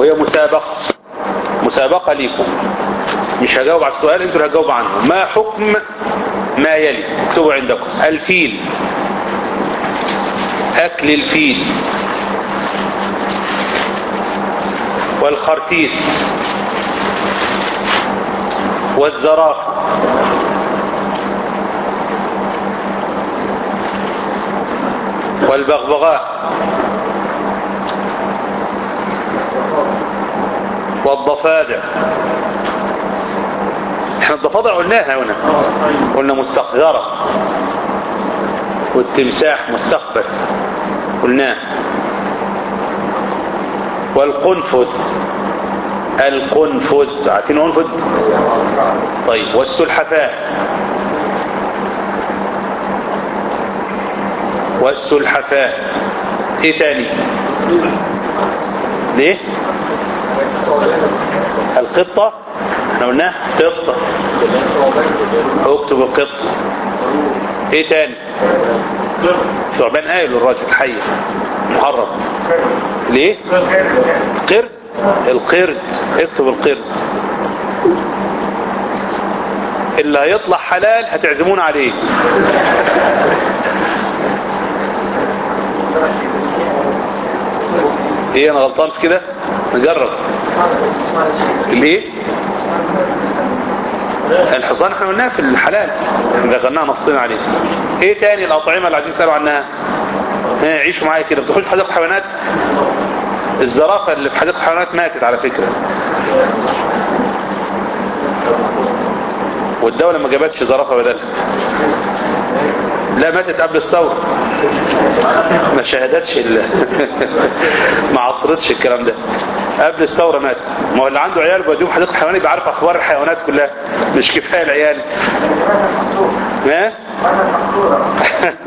وهي مسابقة مسابقة ليكم مش هجاوب على السؤال انتوا اللي هتجاوبوا عنه ما حكم ما يلي اكتبوا عندكم الفيل اكل الفيل والخرتيت والزرافة والبغبغاء والضفادع احنا الضفادع قلناها هنا قلنا مستقذرة والتمساح مستخبر قلناه والقنفذ القنفذ عارفين قنفذ طيب والسلحفاة والسلحفاة ايه تاني ليه القطة احنا قلناها قطة اكتب القطة ايه تاني ثعبان قايل الراجل حي محرم ليه قرد القرد اكتب القرد اللي هيطلع حلال هتعزمون عليه ايه انا غلطان في كده نجرب ليه الحصان احنا قلناها في الحلال ذكرناها نصين عليه ايه تاني الاطعمه اللي عايزين تسالوا عنها ها عيشوا معايا كده بتروحوا حديقه حيوانات الزرافه اللي في حديقه الحيوانات ماتت على فكره والدوله ما جابتش زرافه بدلها لا ماتت قبل الثوره ما شهدتش ال... ما عصرتش الكلام ده قبل الثوره مات ما هو اللي عنده عيال بيوديهم حديقه الحيوانات يبقى عارف اخبار الحيوانات كلها مش كفايه العيال ها